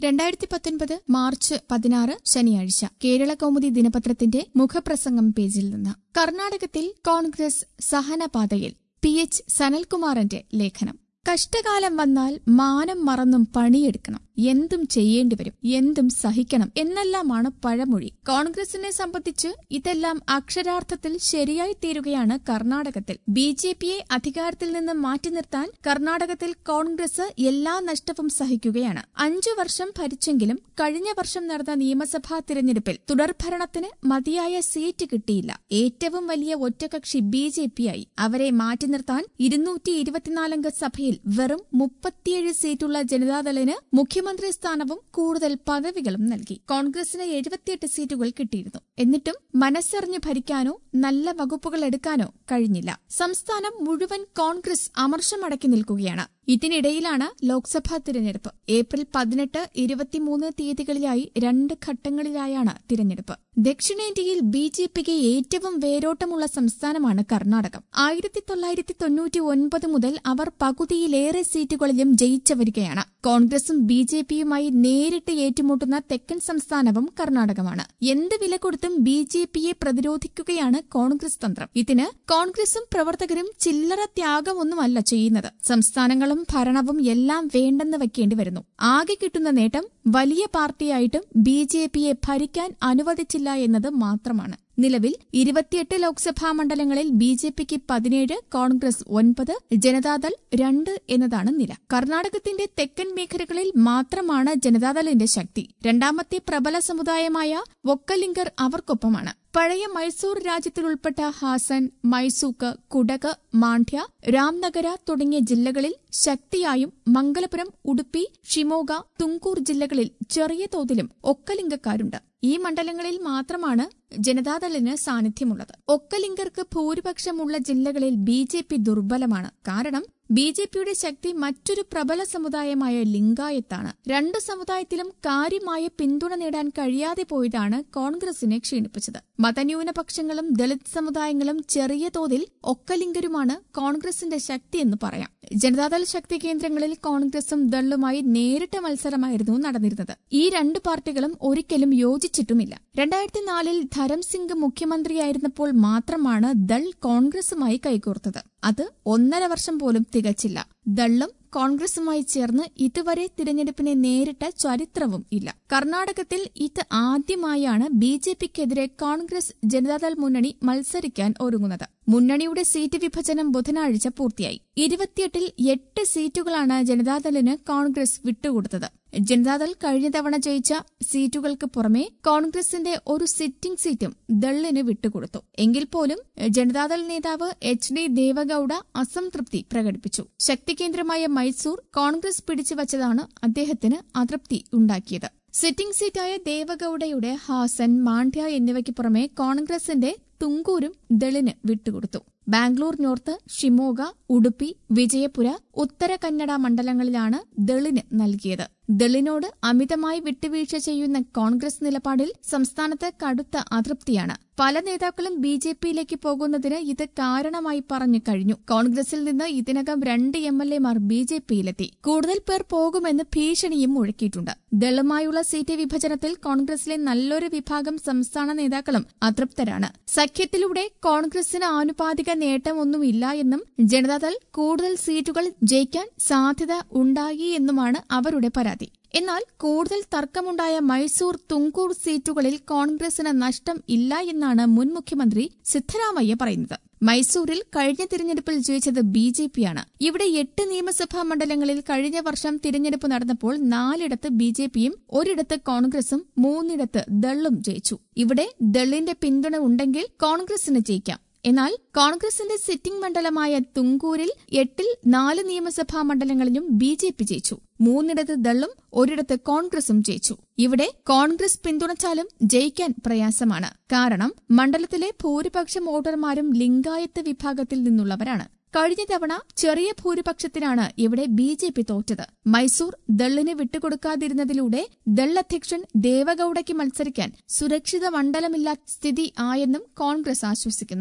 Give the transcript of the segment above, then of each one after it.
രണ്ടായിരത്തി പത്തൊൻപത് മാർച്ച് പതിനാറ് ശനിയാഴ്ച കേരള കൗമുദി ദിനപത്രത്തിന്റെ മുഖപ്രസംഗം പേജിൽ നിന്ന് കർണാടകത്തിൽ കോൺഗ്രസ് സഹനപാതയിൽ പി എച്ച് സനൽകുമാറിന്റെ ലേഖനം കഷ്ടകാലം വന്നാൽ മാനം മറന്നും പണിയെടുക്കണം എന്തും ചെയ്യേണ്ടി വരും എന്തും സഹിക്കണം എന്നെല്ലാമാണ് പഴമൊഴി കോൺഗ്രസിനെ സംബന്ധിച്ച് ഇതെല്ലാം അക്ഷരാർത്ഥത്തിൽ ശരിയായി തീരുകയാണ് കർണാടകത്തിൽ ബി ജെ പിയെ അധികാരത്തിൽ നിന്ന് മാറ്റി നിർത്താൻ കർണാടകത്തിൽ കോൺഗ്രസ് എല്ലാ നഷ്ടവും സഹിക്കുകയാണ് അഞ്ചു വർഷം ഭരിച്ചെങ്കിലും കഴിഞ്ഞ വർഷം നടന്ന നിയമസഭാ തിരഞ്ഞെടുപ്പിൽ തുടർഭരണത്തിന് മതിയായ സീറ്റ് കിട്ടിയില്ല ഏറ്റവും വലിയ ഒറ്റകക്ഷി ബി ജെ പിയായി അവരെ മാറ്റി നിർത്താൻ ഇരുന്നൂറ്റി ഇരുപത്തിനാലംഗ സഭയിൽ വെറും മുപ്പത്തിയേഴ് സീറ്റുള്ള ജനതാദളിന് മുഖ്യമന്ത്രി സ്ഥാനവും കൂടുതൽ പദവികളും നൽകി കോൺഗ്രസിന് എഴുപത്തിയെട്ട് സീറ്റുകൾ കിട്ടിയിരുന്നു എന്നിട്ടും മനസ്സറിഞ്ഞ് ഭരിക്കാനോ നല്ല വകുപ്പുകൾ എടുക്കാനോ കഴിഞ്ഞില്ല സംസ്ഥാനം മുഴുവൻ കോൺഗ്രസ് അമർഷമടക്കി നിൽക്കുകയാണ് ഇതിനിടയിലാണ് ലോക്സഭാ തിരഞ്ഞെടുപ്പ് ഏപ്രിൽ പതിനെട്ട് ഇരുപത്തിമൂന്ന് തീയതികളിലായി രണ്ട് ഘട്ടങ്ങളിലായാണ് തിരഞ്ഞെടുപ്പ് ദക്ഷിണേന്ത്യയിൽ ബി ജെ പിക്ക് ഏറ്റവും വേരോട്ടമുള്ള സംസ്ഥാനമാണ് കർണാടകം ആയിരത്തി തൊള്ളായിരത്തി തൊണ്ണൂറ്റി ഒൻപത് മുതൽ അവർ പകുതിയിലേറെ സീറ്റുകളിലും ജയിച്ചു വരികയാണ് കോൺഗ്രസും ബി ജെ പിയുമായി നേരിട്ട് ഏറ്റുമുട്ടുന്ന തെക്കൻ സംസ്ഥാനവും കർണാടകമാണ് എന്ത് വില കൊടുത്തും ബി ജെ പിയെ പ്രതിരോധിക്കുകയാണ് കോൺഗ്രസ് തന്ത്രം ഇതിന് കോൺഗ്രസും പ്രവർത്തകരും ചില്ലറ ത്യാഗമൊന്നുമല്ല ചെയ്യുന്നത് സംസ്ഥാനങ്ങളും ഭരണവും എല്ലാം വേണ്ടെന്ന് വെക്കേണ്ടി വരുന്നു ആകെ കിട്ടുന്ന നേട്ടം വലിയ പാർട്ടിയായിട്ടും ബി ജെ പിയെ ഭരിക്കാൻ അനുവദിച്ചില്ല എന്നത് മാത്രമാണ് നിലവിൽ ഇരുപത്തിയെട്ട് ലോക്സഭാ മണ്ഡലങ്ങളിൽ ബി ജെ പിക്ക് പതിനേഴ് കോൺഗ്രസ് ഒൻപത് ജനതാദൾ രണ്ട് എന്നതാണ് നില കർണാടകത്തിന്റെ തെക്കൻ മേഖലകളിൽ മാത്രമാണ് ജനതാദളിന്റെ ശക്തി രണ്ടാമത്തെ പ്രബല സമുദായമായ വൊക്കലിംഗർ അവർക്കൊപ്പമാണ് പഴയ മൈസൂർ രാജ്യത്തിലുൾപ്പെട്ട ഹാസൻ മൈസൂക്ക് കുടക് മാണ്ഡ്യ രാംനഗര തുടങ്ങിയ ജില്ലകളിൽ ശക്തിയായും മംഗലപുരം ഉടുപ്പി ഷിമോഗ തുങ്കൂർ ജില്ലകളിൽ ചെറിയ തോതിലും ഒക്കലിംഗക്കാരുണ്ട് ഈ മണ്ഡലങ്ങളിൽ മാത്രമാണ് ജനതാദളിന് സാന്നിധ്യമുള്ളത് ഒക്കലിംഗർക്ക് ഭൂരിപക്ഷമുള്ള ജില്ലകളിൽ ബി ജെ പി ദുർബലമാണ് കാരണം ബി ജെ പിയുടെ ശക്തി മറ്റൊരു പ്രബല സമുദായമായ ലിംഗായത്താണ് രണ്ട് സമുദായത്തിലും കാര്യമായ പിന്തുണ നേടാൻ കഴിയാതെ പോയതാണ് കോൺഗ്രസിനെ ക്ഷീണിപ്പിച്ചത് മതന്യൂനപക്ഷങ്ങളും ദളിത് സമുദായങ്ങളും ചെറിയ തോതിൽ ഒക്കലിംഗരുമാണ് കോൺഗ്രസിന്റെ ശക്തിയെന്ന് പറയാം ജനതാദൾ ശക്തി കേന്ദ്രങ്ങളിൽ കോൺഗ്രസും ദളുമായി നേരിട്ട മത്സരമായിരുന്നു നടന്നിരുന്നത് ഈ രണ്ട് പാർട്ടികളും ഒരിക്കലും യോജിച്ചിട്ടുമില്ല രണ്ടായിരത്തി നാലിൽ ധരംസിംഗ് മുഖ്യമന്ത്രിയായിരുന്നപ്പോൾ മാത്രമാണ് ദൾ കോൺഗ്രസുമായി കൈകോർത്തത് അത് ഒന്നര വർഷം പോലും തികച്ചില്ല ദള്ളും കോൺഗ്രസുമായി ചേർന്ന് ഇതുവരെ തിരഞ്ഞെടുപ്പിനെ നേരിട്ട ചരിത്രവും ഇല്ല കർണാടകത്തിൽ ഇത് ആദ്യമായാണ് ബി ജെ പിക്കെതിരെ കോൺഗ്രസ് ജനതാദൾ മുന്നണി മത്സരിക്കാൻ ഒരുങ്ങുന്നത് മുന്നണിയുടെ സീറ്റ് വിഭജനം ബുധനാഴ്ച പൂർത്തിയായി ഇരുപത്തിയെട്ടിൽ എട്ട് സീറ്റുകളാണ് ജനതാദളിന് കോൺഗ്രസ് വിട്ടുകൊടുത്തത് ജനതാദൾ കഴിഞ്ഞ തവണ ജയിച്ച സീറ്റുകൾക്ക് പുറമെ കോൺഗ്രസിന്റെ ഒരു സിറ്റിംഗ് സീറ്റും ദള്ളിന് വിട്ടുകൊടുത്തു എങ്കിൽ പോലും ജനതാദൾ നേതാവ് എച്ച് ഡി ദേവഗൌഡ അസംതൃപ്തി പ്രകടിപ്പിച്ചു ശക്തി കേന്ദ്രമായ മൈസൂർ കോൺഗ്രസ് പിടിച്ചുവച്ചതാണ് അദ്ദേഹത്തിന് അതൃപ്തി ഉണ്ടാക്കിയത് സിറ്റിംഗ് സീറ്റായ ദേവഗൌഡയുടെ ഹാസൻ മാണ്ഡ്യ എന്നിവയ്ക്ക് പുറമെ കോൺഗ്രസിന്റെ തുങ്കൂരും ദളിന് വിട്ടുകൊടുത്തു ബാംഗ്ലൂർ നോർത്ത് ഷിമോഗ ഉടുപ്പി വിജയപുര ഉത്തര കന്നഡ മണ്ഡലങ്ങളിലാണ് ദളിന് നൽകിയത് ദളിനോട് അമിതമായി വിട്ടുവീഴ്ച ചെയ്യുന്ന കോൺഗ്രസ് നിലപാടിൽ സംസ്ഥാനത്ത് കടുത്ത അതൃപ്തിയാണ് പല നേതാക്കളും ബി ജെ പിയിലേക്ക് പോകുന്നതിന് ഇത് കാരണമായി പറഞ്ഞു കഴിഞ്ഞു കോൺഗ്രസിൽ നിന്ന് ഇതിനകം രണ്ട് എം എൽ എമാർ ബി ജെ പിയിലെത്തി കൂടുതൽ പേർ പോകുമെന്ന് ഭീഷണിയും മുഴക്കിയിട്ടുണ്ട് ദളുമായുള്ള സീറ്റ് വിഭജനത്തിൽ കോൺഗ്രസിലെ നല്ലൊരു വിഭാഗം സംസ്ഥാന നേതാക്കളും അതൃപ്തരാണ് സഖ്യത്തിലൂടെ കോൺഗ്രസിന് ആനുപാതിക നേട്ടമൊന്നുമില്ല എന്നും ജനതാദൾ കൂടുതൽ സീറ്റുകൾ ജയിക്കാൻ സാധ്യത ഉണ്ടായി എന്നുമാണ് അവരുടെ പരാതി എന്നാൽ കൂടുതൽ തർക്കമുണ്ടായ മൈസൂർ തുങ്കൂർ സീറ്റുകളിൽ കോൺഗ്രസിന് നഷ്ടം ഇല്ല എന്നാണ് മുൻ മുഖ്യമന്ത്രി സിദ്ധരാമയ്യ പറയുന്നത് മൈസൂരിൽ കഴിഞ്ഞ തിരഞ്ഞെടുപ്പിൽ ജയിച്ചത് ബി ജെ പിയാണ് ഇവിടെ എട്ട് നിയമസഭാ മണ്ഡലങ്ങളിൽ കഴിഞ്ഞ വർഷം തിരഞ്ഞെടുപ്പ് നടന്നപ്പോൾ നാലിടത്ത് ബി ജെ പിയും ഒരിടത്ത് കോൺഗ്രസും മൂന്നിടത്ത് ദളും ജയിച്ചു ഇവിടെ ദളിന്റെ പിന്തുണ ഉണ്ടെങ്കിൽ കോൺഗ്രസിന് ജയിക്കാം എന്നാൽ കോൺഗ്രസിന്റെ സിറ്റിംഗ് മണ്ഡലമായ തുങ്കൂരിൽ എട്ടിൽ നാല് നിയമസഭാ മണ്ഡലങ്ങളിലും ബി ജെ പി ജയിച്ചു മൂന്നിടത്ത് ദള്ളും ഒരിടത്ത് കോൺഗ്രസും ജയിച്ചു ഇവിടെ കോൺഗ്രസ് പിന്തുണച്ചാലും ജയിക്കാൻ പ്രയാസമാണ് കാരണം മണ്ഡലത്തിലെ ഭൂരിപക്ഷം വോട്ടർമാരും ലിംഗായത്ത് വിഭാഗത്തിൽ നിന്നുള്ളവരാണ് കഴിഞ്ഞ തവണ ചെറിയ ഭൂരിപക്ഷത്തിനാണ് ഇവിടെ ബി ജെ പി തോറ്റത് മൈസൂർ ദള്ളിന് വിട്ടുകൊടുക്കാതിരുന്നതിലൂടെ ദൾ അധ്യക്ഷൻ ദേവഗൌഡയ്ക്ക് മത്സരിക്കാൻ സുരക്ഷിത മണ്ഡലമില്ലാത്ത സ്ഥിതി ആയെന്നും കോൺഗ്രസ് ആശ്വസിക്കുന്നു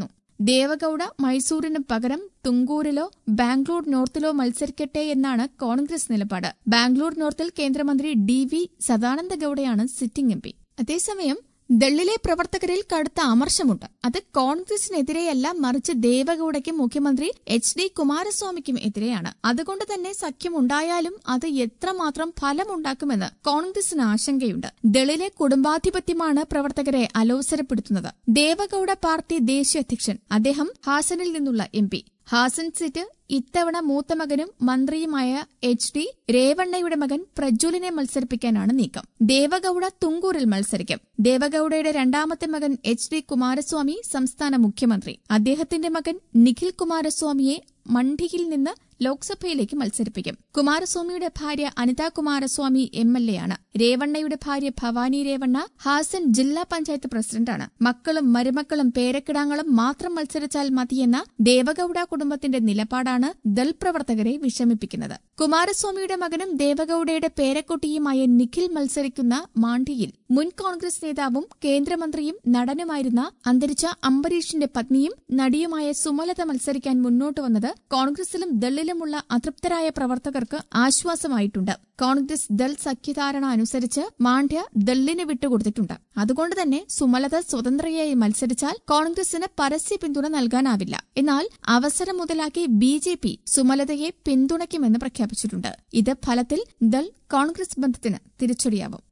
ദേവഗൌഡ മൈസൂരിന് പകരം തുങ്കൂരിലോ ബാംഗ്ലൂർ നോർത്തിലോ മത്സരിക്കട്ടെ എന്നാണ് കോൺഗ്രസ് നിലപാട് ബാംഗ്ലൂർ നോർത്തിൽ കേന്ദ്രമന്ത്രി ഡി വി സദാനന്ദ ഗൌഡയാണ് സിറ്റിംഗ് എം പി അതേസമയം ദളിലെ പ്രവർത്തകരിൽ കടുത്ത അമർഷമുണ്ട് അത് കോൺഗ്രസിനെതിരെയല്ല മറിച്ച് ദേവഗൌഡയ്ക്കും മുഖ്യമന്ത്രി എച്ച് ഡി കുമാരസ്വാമിക്കും എതിരെയാണ് അതുകൊണ്ട് തന്നെ സഖ്യമുണ്ടായാലും അത് എത്രമാത്രം ഫലമുണ്ടാക്കുമെന്ന് കോൺഗ്രസിന് ആശങ്കയുണ്ട് ദളിലെ കുടുംബാധിപത്യമാണ് പ്രവർത്തകരെ അലോസരപ്പെടുത്തുന്നത് ദേവഗൌഡ പാർട്ടി ദേശീയ അധ്യക്ഷൻ അദ്ദേഹം ഹാസനിൽ നിന്നുള്ള എം പി ഹാസൻ സീറ്റ് ഇത്തവണ മൂത്ത മകനും മന്ത്രിയുമായ എച്ച് ഡി രേവണ്ണയുടെ മകൻ പ്രജ്വലിനെ മത്സരിപ്പിക്കാനാണ് നീക്കം ദേവഗൌഡ തുങ്കൂറിൽ മത്സരിക്കും ദേവഗൌഡയുടെ രണ്ടാമത്തെ മകൻ എച്ച് ഡി കുമാരസ്വാമി സംസ്ഥാന മുഖ്യമന്ത്രി അദ്ദേഹത്തിന്റെ മകൻ നിഖിൽ കുമാരസ്വാമിയെ മണ്ഡിയിൽ നിന്ന് ലോക്സഭയിലേക്ക് മത്സരിപ്പിക്കും കുമാരസ്വാമിയുടെ ഭാര്യ Anitha Kumaraswamy M L A ആണ് രേവണ്ണയുടെ ഭാര്യ ഭവാനി രേവണ്ണ ഹാസൻ ജില്ലാ പഞ്ചായത്ത് പ്രസിഡന്റാണ് മക്കളും മരുമക്കളും പേരക്കിടാങ്ങളും മാത്രം മത്സരിച്ചാൽ മതിയെന്ന ദേവഗൌഡ കുടുംബത്തിന്റെ നിലപാടാണ് ദൾ പ്രവർത്തകരെ വിഷമിപ്പിക്കുന്നത് കുമാരസ്വാമിയുടെ മകനും ദേവഗൌഡയുടെ പേരക്കുട്ടിയുമായ നിഖിൽ മത്സരിക്കുന്ന മാണ്ഡിയിൽ മുൻ കോൺഗ്രസ് നേതാവും കേന്ദ്രമന്ത്രിയും നടനുമായിരുന്ന അന്തരിച്ച അംബരീഷിന്റെ പത്നിയും നടിയുമായ സുമലത മത്സരിക്കാൻ മുന്നോട്ട് വന്നത് കോൺഗ്രസിലും ദളിലുമുള്ള അതൃപ്തരായ പ്രവർത്തകർക്ക് ആശ്വാസമായിട്ടുണ്ട് കോൺഗ്രസ് ദൾ സഖ്യധാരണ അനുസരിച്ച് മാണ്ഡ്യ ദളിന് വിട്ടുകൊടുത്തിട്ടുണ്ട് അതുകൊണ്ട് തന്നെ സുമലത സ്വതന്ത്രയായി മത്സരിച്ചാൽ കോൺഗ്രസിന് പരസ്യ പിന്തുണ നൽകാനാവില്ല എന്നാൽ അവസരം മുതലാക്കി ബി ജെ പി സുമലതയെ പിന്തുണയ്ക്കുമെന്ന് പ്രഖ്യാപിച്ചിട്ടുണ്ട് ഇത് ഫലത്തിൽ ദൾ കോൺഗ്രസ് ബന്ധത്തിന് തിരിച്ചടിയാവും